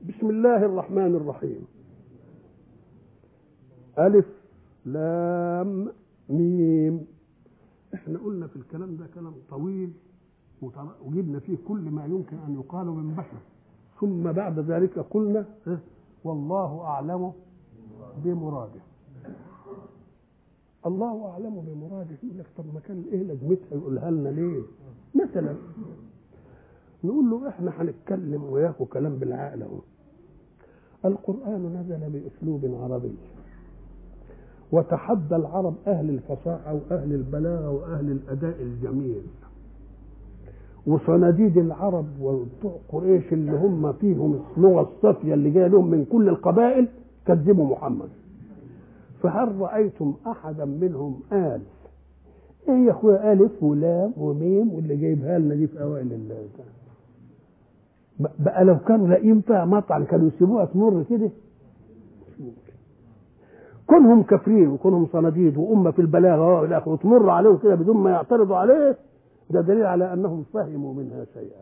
بسم الله الرحمن الرحيم ألف لام ميم احنا قلنا في الكلام ده كلام طويل وجبنا فيه كل ما يمكن أن يقال من بشر ثم بعد ذلك قلنا والله أعلم بمراده الله أعلم بمراده يقول لك طب ما كان إيه لازمتها يقولها لنا ليه مثلا نقول له احنا هنتكلم وياكم كلام بالعقل اهو القرآن نزل بأسلوب عربي وتحدى العرب أهل الفصاحة وأهل البلاغة وأهل الأداء الجميل وصناديد العرب وبتوع قريش اللي هم فيهم اللغة الصافية اللي جاية لهم من كل القبائل كذبوا محمد فهل رأيتم أحدا منهم قال إيه يا أخويا ألف ولام وميم واللي جايبها لنا دي في أوائل الله بقى لو كانوا لاقيين فيها مطعم كانوا يسيبوها تمر كده كونهم كافرين وكونهم صناديد وأمة في البلاغة والى اخره وتمر عليهم كده بدون ما يعترضوا عليه ده دليل على أنهم فهموا منها شيئا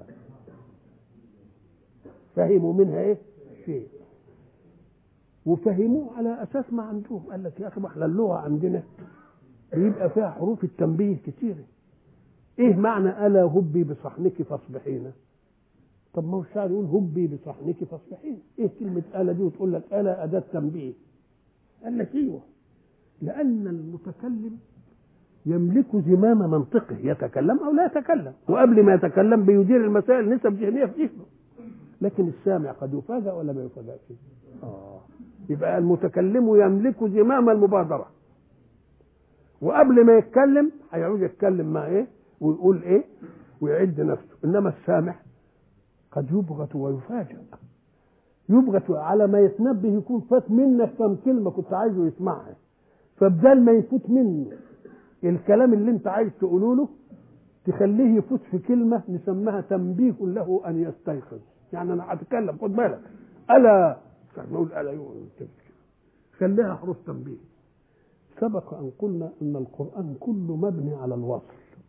فهموا منها إيه؟ شيء وفهموه على أساس ما عندهم قال لك يا أخي ما احنا اللغة عندنا بيبقى فيها حروف التنبيه كتيرة إيه معنى ألا هبي بصحنك فاصبحين طب ما هو الشاعر يقول هبي بصحنك فاصبحين ايه كلمة آلة دي وتقول لك آلة أداة تنبيه قال لك ايوه لأن المتكلم يملك زمام منطقه يتكلم أو لا يتكلم وقبل ما يتكلم بيدير المسائل نسب ذهنية في ذهنه لكن السامع قد يفاجأ ولا ما يفاجأش آه. يبقى المتكلم يملك زمام المبادرة وقبل ما يتكلم هيعود يتكلم مع ايه ويقول ايه ويعد نفسه انما السامع قد يبغت ويفاجأ يبغت على ما يتنبه يكون فات منك كم كلمة كنت عايزه يسمعها فبدل ما يفوت منه الكلام اللي انت عايز تقوله له تخليه يفوت في كلمة نسميها تنبيه له أن يستيقظ يعني أنا هتكلم خد بالك ألا نقول ألا خليها حروف تنبيه سبق أن قلنا أن القرآن كله مبني على الوصل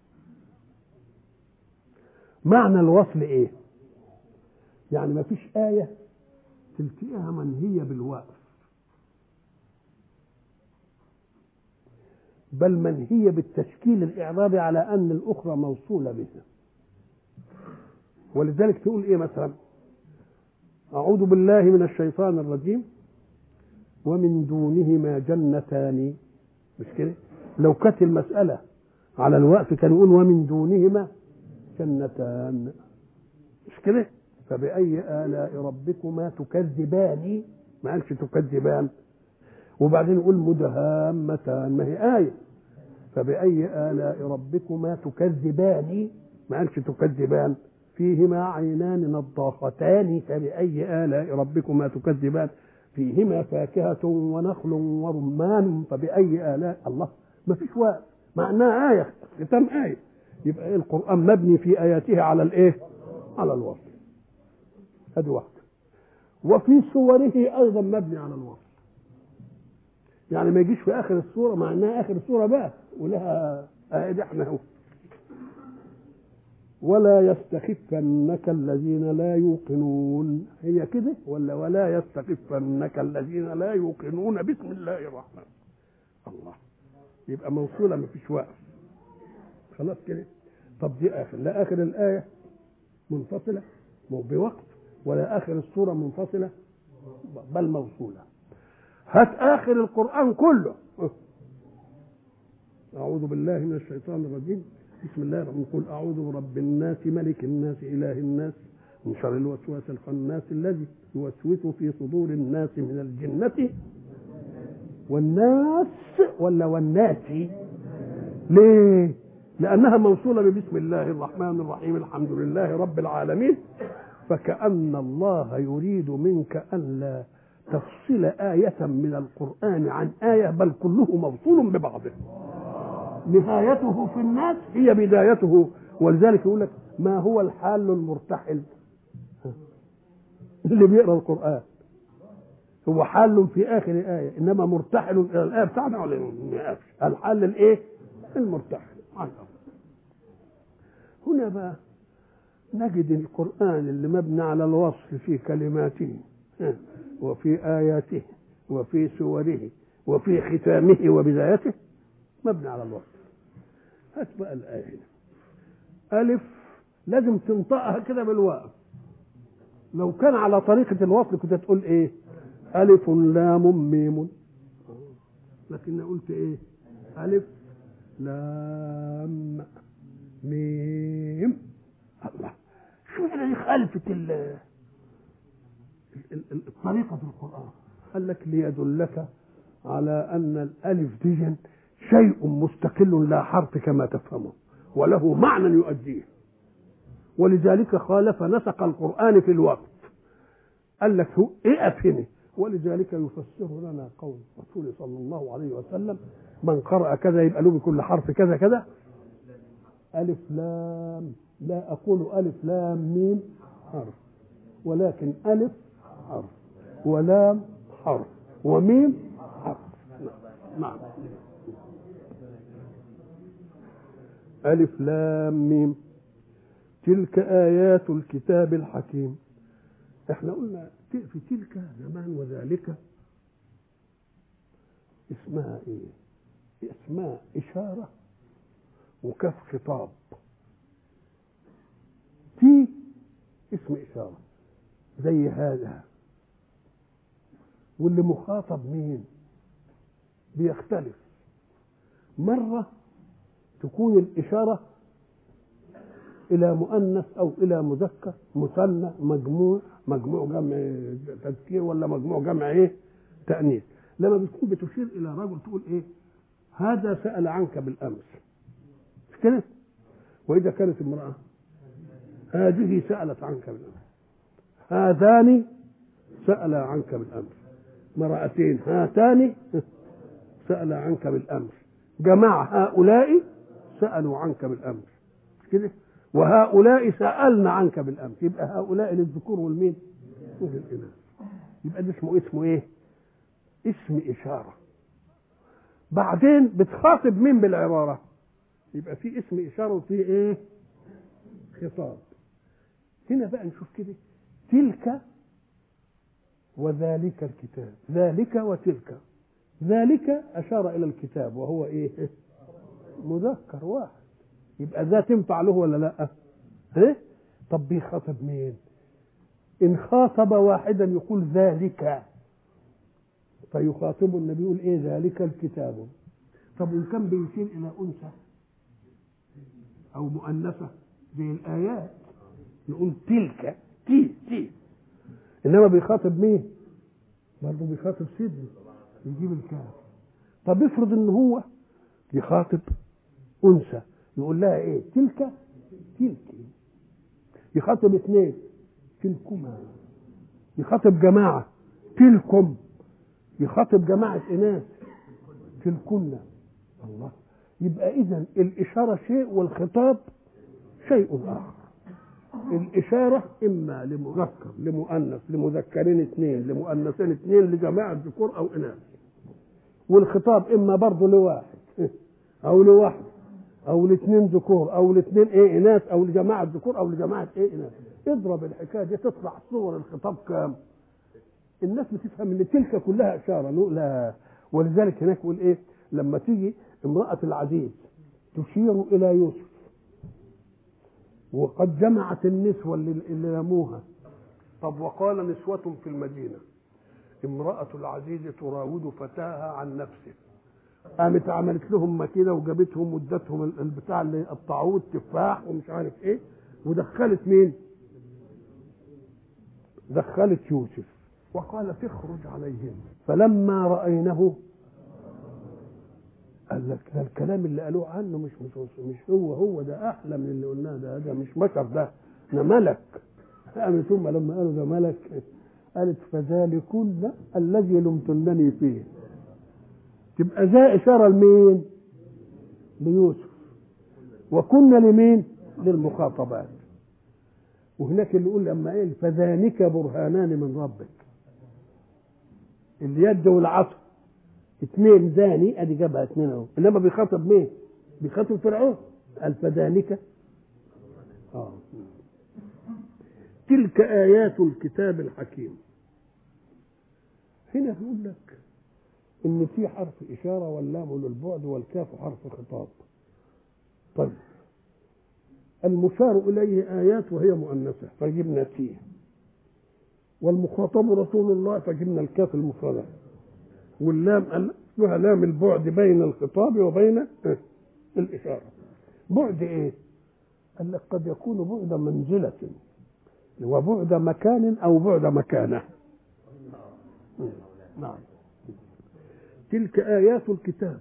معنى الوصل إيه؟ يعني ما فيش آية تلتقيها منهية بالوقف بل منهية بالتشكيل الإعرابي على أن الأخرى موصولة بها ولذلك تقول إيه مثلا أعوذ بالله من الشيطان الرجيم ومن دونهما جنتان مش كده لو كانت المسألة على الوقف كان يقول ومن دونهما جنتان مش كده فبأي آلاء ربكما تكذبان ما قالش تكذبان وبعدين يقول مدهامتان ما هي آية فبأي آلاء ربكما تكذبان ما قالش تكذبان فيهما عينان نضاختان فبأي آلاء ربكما تكذبان فيهما فاكهة ونخل ورمان فبأي آلاء الله ما فيش وقت معناها آية ختام آية يبقى إيه القرآن مبني في آياته على الإيه؟ على الوصف هذه واحدة وفي صوره أيضا مبني على الوصف يعني ما يجيش في آخر السورة مع إنها آخر السورة بقى ولها آية إحنا هو ولا يستخفنك الذين لا يوقنون هي كده ولا ولا يستخفنك الذين لا يوقنون بسم الله الرحمن الله يبقى موصولة ما فيش وقف خلاص كده طب دي آخر لا آخر الآية منفصلة بوقت ولا آخر السورة منفصلة بل موصولة هات آخر القرآن كله أعوذ بالله من الشيطان الرجيم بسم الله الرحمن الرحيم قل أعوذ برب الناس ملك الناس إله الناس من شر الوسواس الخناس الذي يوسوس في صدور الناس من الجنة والناس ولا والناس ليه؟ لأنها موصولة ببسم الله الرحمن الرحيم الحمد لله رب العالمين فكأن الله يريد منك أن لا تفصل آية من القرآن عن آية بل كله موصول ببعضه نهايته في الناس هي بدايته ولذلك يقول لك ما هو الحال المرتحل اللي بيقرا القرآن هو حال في آخر آية إنما مرتحل إلى الآية بتاعنا ولا ما الحال الإيه؟ المرتحل هنا بقى نجد القرآن اللي مبني على الوصف في كلماته وفي آياته وفي سوره وفي ختامه وبدايته مبني على الوصف هات بقى الآية هنا ألف لازم تنطقها كده بالواو لو كان على طريقة الوصل كنت تقول إيه ألف لام ميم لكن قلت إيه ألف لام ميم الله شو يعني خالفة ال الطريقة في القرآن قال لك ليدلك على أن الألف دي شيء مستقل لا حرف كما تفهمه وله معنى يؤديه ولذلك خالف نسق القرآن في الوقت قال لك هو اقف هنا ولذلك يفسر لنا قول رسول صلى الله عليه وسلم من قرأ كذا يبقى له بكل حرف كذا كذا ألف لام لا أقول ألف لام ميم حرف ولكن ألف حرف ولام حرف وميم حرف نعم ألف لام ميم تلك آيات الكتاب الحكيم احنا قلنا في تلك زمان وذلك اسمها ايه اسمها إشارة وكف خطاب في اسم إشارة زي هذا واللي مخاطب مين بيختلف مرة تكون الإشارة إلى مؤنث أو إلى مذكر مثنى مجموع مجموع جمع تذكير ولا مجموع جمع إيه تأنيث لما بتكون بتشير إلى رجل تقول إيه هذا سأل عنك بالأمس مش كده وإذا كانت امرأة هذه سألت عنك بالأمس هذان سأل عنك بالأمس امرأتين هاتان سأل عنك بالأمس جماعة هؤلاء سألوا عنك بالأمس كده وهؤلاء سألنا عنك بالأمس يبقى هؤلاء للذكور والمين وللإناث يبقى ده اسمه اسمه ايه اسم إشارة بعدين بتخاطب مين بالعبارة يبقى في اسم إشارة وفي ايه خطاب هنا بقى نشوف كده تلك وذلك الكتاب ذلك وتلك ذلك أشار إلى الكتاب وهو إيه مذكر واحد يبقى ذا تنفع له ولا لا إيه؟ طب بيخاطب مين إن خاطب واحدا يقول ذلك فيخاطب النبي يقول إيه ذلك الكتاب طب إن كان بيشير إلى أنثى أو مؤنثة زي الآيات نقول تلك تي تي إنما بيخاطب مين برضه بيخاطب سيدنا يجيب الكاف طب افرض ان هو يخاطب انثى يقول لها ايه تلك تلك يخاطب اثنين تلكما يخاطب جماعة تلكم يخاطب جماعة إناث تلكن الله يبقى إذا الإشارة شيء والخطاب شيء آخر الإشارة إما لمذكر لمؤنث لمذكرين اثنين لمؤنثين اثنين لجماعة ذكور أو إناث والخطاب إما برضه لواحد أو لواحد أو لاثنين ذكور أو لاثنين إيه إناث أو لجماعة ذكور أو لجماعة إيه إناث اضرب الحكاية دي تطلع صور الخطاب كام الناس بتفهم ان تلك كلها اشاره نقول لا ولذلك هناك يقول ايه لما تيجي امراه العزيز تشير الى يوسف وقد جمعت النسوة اللي, اللي لموها طب وقال نسوة في المدينة امرأة العزيز تراود فتاها عن نفسه قامت عملت لهم مكيدة وجابتهم وادتهم البتاع اللي قطعوه التفاح ومش عارف ايه ودخلت مين؟ دخلت يوسف وقالت اخرج عليهم فلما رأينه قال لك ده الكلام اللي قالوه عنه مش مش مش هو هو ده احلى من اللي قلناه ده ده مش بشر ده ده ملك قامت ثم لما قالوا ده ملك قالت فذلكن الذي لمتنني فيه تبقى ذا اشاره لمين؟ ليوسف وكنا لمين؟ للمخاطبات وهناك اللي يقول اما ايه فذلك برهانان من ربك اليد والعصا اثنين زاني ادي جابها اثنين اهو انما بيخاطب مين؟ بيخاطب فرعون قال فذلك اه تلك ايات الكتاب الحكيم هنا بيقول لك ان في حرف اشاره واللام للبعد والكاف حرف خطاب طيب المشار اليه ايات وهي مؤنثه فجبنا تيه والمخاطب رسول الله فجبنا الكاف المفرده واللام اسمها لام البعد بين الخطاب وبين الاشاره بعد ايه قال لك قد يكون بعد منزله وبعد مكان او بعد مكانه نعم تلك آيات الكتاب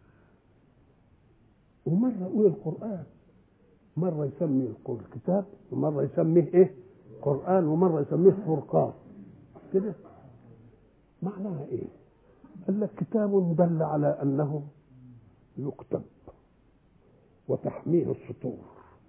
ومرة يقول القرآن مرة يسمي الكتاب ومرة يسميه إيه؟ قرآن ومرة يسميه فرقان كده معناها إيه؟ قال لك كتاب دل على أنه يكتب وتحميه السطور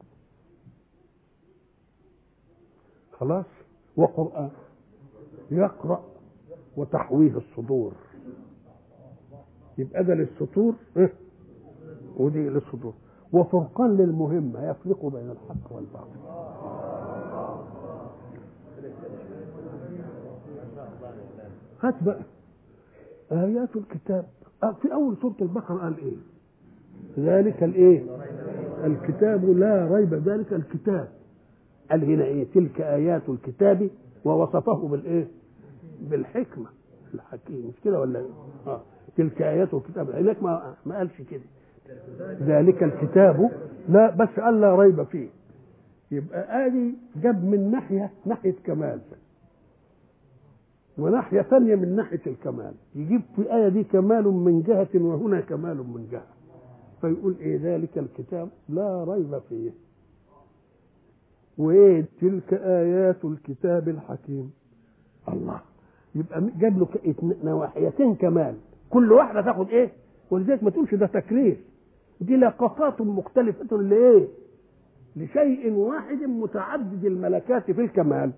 خلاص وقرآن يقرأ وتحويه الصدور يبقى ده للسطور إيه؟ ودي للسطور وفرقان للمهمة يفرق بين الحق والباطل هات بقى آيات الكتاب آه في أول سورة البقرة قال إيه؟ ذلك الإيه؟ الكتاب لا ريب ذلك الكتاب قال هنا إيه؟ تلك آيات الكتاب ووصفه بالإيه؟ بالحكمة الحكيم مش كده ولا إيه؟ آه تلك آيات الكتاب هناك ما ما قالش كده ذلك الكتاب لا بس قال لا ريب فيه يبقى ادي جاب من ناحيه ناحيه كمال وناحيه ثانيه من ناحيه الكمال يجيب في الايه دي كمال من جهه وهنا كمال من جهه فيقول ايه ذلك الكتاب لا ريب فيه وايه تلك ايات الكتاب الحكيم الله يبقى جاب له نواحيتين كمال كل واحده تاخد ايه ولذلك ما تقولش ده تكرير دي لقطات مختلفة لإيه؟ لشيء واحد متعدد الملكات في الكمال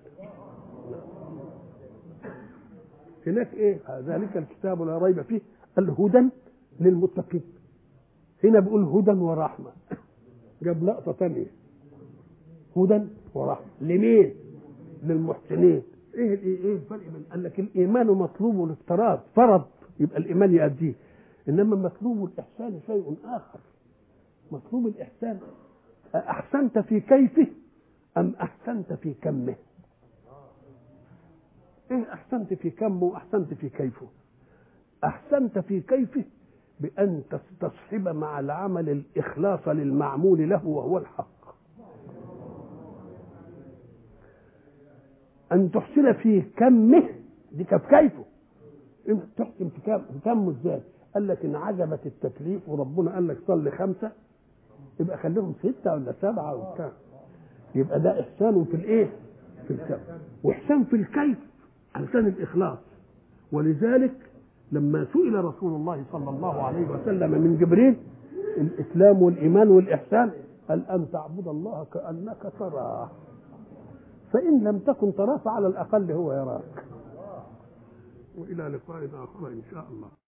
هناك ايه ذلك الكتاب لا ريب فيه الهدى للمتقين هنا بيقول هدى ورحمة جاب لقطة تانية هدى ورحمة لمين للمحسنين ايه ايه الفرق بين قال لك الايمان مطلوب الافتراض فرض يبقى الايمان يأديه انما مطلوب الاحسان شيء اخر مطلوب الاحسان احسنت في كيفه ام احسنت في كمه ايه احسنت في كمه واحسنت في كيفه احسنت في كيفه بان تستصحب مع العمل الاخلاص للمعمول له وهو الحق ان تحسن في كمه دي كيف كيفه انت تحسن في كم في كمه ازاي قال لك ان عجبت التكليف وربنا قال لك صلي خمسه يبقى خليهم سته ولا سبعه وبتاع يبقى ده احسان في الايه؟ في الكم واحسان في الكيف علشان الاخلاص ولذلك لما سئل رسول الله صلى الله عليه وسلم من جبريل الاسلام والايمان والاحسان قال ان تعبد الله كانك تراه فان لم تكن تراه فعلى الاقل هو يراك والى لقاء اخر ان شاء الله